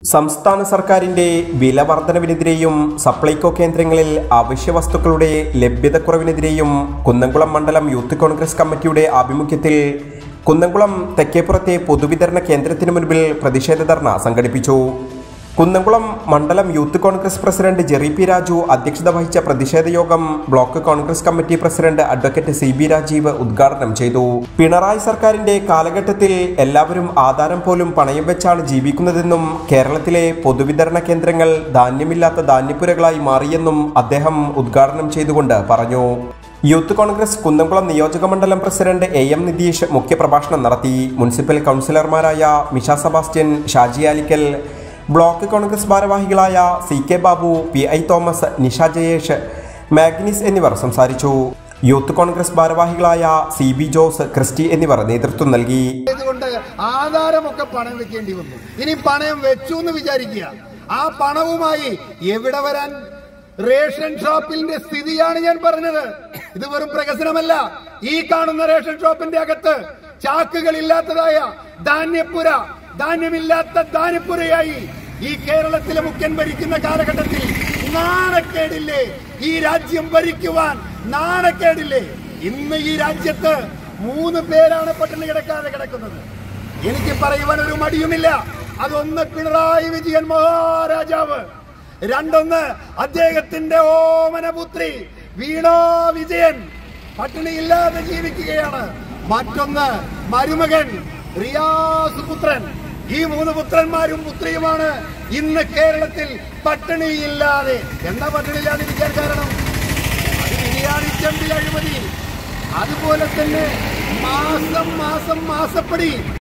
സംസ്ഥാന സർക്കാരിന്റെ വില വർധനവിനെതിരെയും സപ്ലൈകോ കേന്ദ്രങ്ങളിൽ അവശ്യ വസ്തുക്കളുടെ ലഭ്യതക്കുറവിനെതിരെയും കുന്നംകുളം മണ്ഡലം യൂത്ത് കോൺഗ്രസ് കമ്മിറ്റിയുടെ ആഭിമുഖ്യത്തിൽ കുന്നംകുളം തെക്കേപ്പുറത്തെ പൊതുവിതരണ കേന്ദ്രത്തിന് മുൻപിൽ പ്രതിഷേധ ധർണ സംഘടിപ്പിച്ചു കുന്നംകുളം മണ്ഡലം youth Congress president Jerry P Raju അധ്യക്ഷത വഹിച്ച പ്രതിഷേധ യോഗം block Congress committee president advocate C B Rajeev ഉദ്ഘാടനം ചെയ്തു പിണറായി സർക്കാരിന്റെ കാലഘട്ടത്തിൽ എല്ലാവരും ആധാരം പോലും പണയം വെച്ചാണ് ജീവിക്കുന്നതെന്നും കേരളത്തിലെ പൊതുവിതരണ കേന്ദ്രങ്ങൾ ധാന്യമില്ലാത്ത ധാന്യപ്പുരകളായി മാറിയെന്നും അദ്ദേഹം ഉദ്ഘാടനം ചെയ്തുകൊണ്ട് പറഞ്ഞു യൂത്ത് കോൺഗ്രസ് കുന്നംകുളം നിയോജക മണ്ഡലം പ്രസിഡന്റ് എ എം നിതീഷ് മുഖ്യപ്രഭാഷണം നടത്തി മുനിസിപ്പൽ കൗൺസിലർമാരായ മിഷ സെബാസ്റ്റ്യൻ ഷാജി ആലിക്കൽ ബ്ലോക്ക് കോൺഗ്രസ് ഭാരവാഹികളായ C K Babu P I Thomas Nisha Jayesh Magnis എന്നിവർ സംസാരിച്ചു യൂത്ത് കോൺഗ്രസ് ഭാരവാഹികളായ സി ബി ജോസ് ക്രിസ്റ്റി എന്നിവർ നേതൃത്വം നൽകി കൊണ്ട് ആധാരമൊക്കെ പണം വെക്കേണ്ടി വന്നു ഇനി പണയം വെച്ചു എന്ന് വിചാരിക്കുക ആ പണവുമായി എവിടെ വരാൻ റേഷൻ ഷോപ്പിന്റെ സ്ഥിതിയാണ് ഞാൻ പറഞ്ഞത് ഇത് വെറും പ്രകസനമല്ല ഈ കാണുന്ന റേഷൻ ഷോപ്പിന്റെ അകത്ത് ചാക്കുകളില്ലാത്തതായ ധാന്യപ്പുര ധാന്യമില്ലാത്ത ധാന്യപ്പുരയായി ഈ കേരളത്തിലെ മുഖ്യൻ ഭരിക്കുന്ന കാലഘട്ടത്തിൽ നാണക്കേടില്ലേ ഈ രാജ്യം ഭരിക്കുവാൻ നാണക്കേടില്ലേ ഇന്ന് ഈ രാജ്യത്ത് മൂന്ന് പേരാണ് പട്ടിണി കിടക്കാതെ കിടക്കുന്നത് എനിക്ക് പറയുവാൻ ഒരു മടിയുമില്ല അതൊന്ന് പിണറായി വിജയൻ മഹാരാജാവ് രണ്ടൊന്ന് അദ്ദേഹത്തിന്റെ ഓമനപുത്രി വീണ വിജയൻ പട്ടിണിയില്ലാതെ ജീവിക്കുകയാണ് മറ്റൊന്ന് മരുമകൻ റിയാസ് പുത്രൻ ഈ മൂന്ന് പുത്രന്മാരും പുത്രിയുമാണ് ഇന്ന് കേരളത്തിൽ പട്ടിണിയില്ലാതെ എന്താ പട്ടിണിയില്ലാതിരിക്കാൻ കാരണം അത് ബിരിയാണി ചെമ്പിൽ അഴിമതി അതുപോലെ തന്നെ മാസം മാസം മാസപ്പടി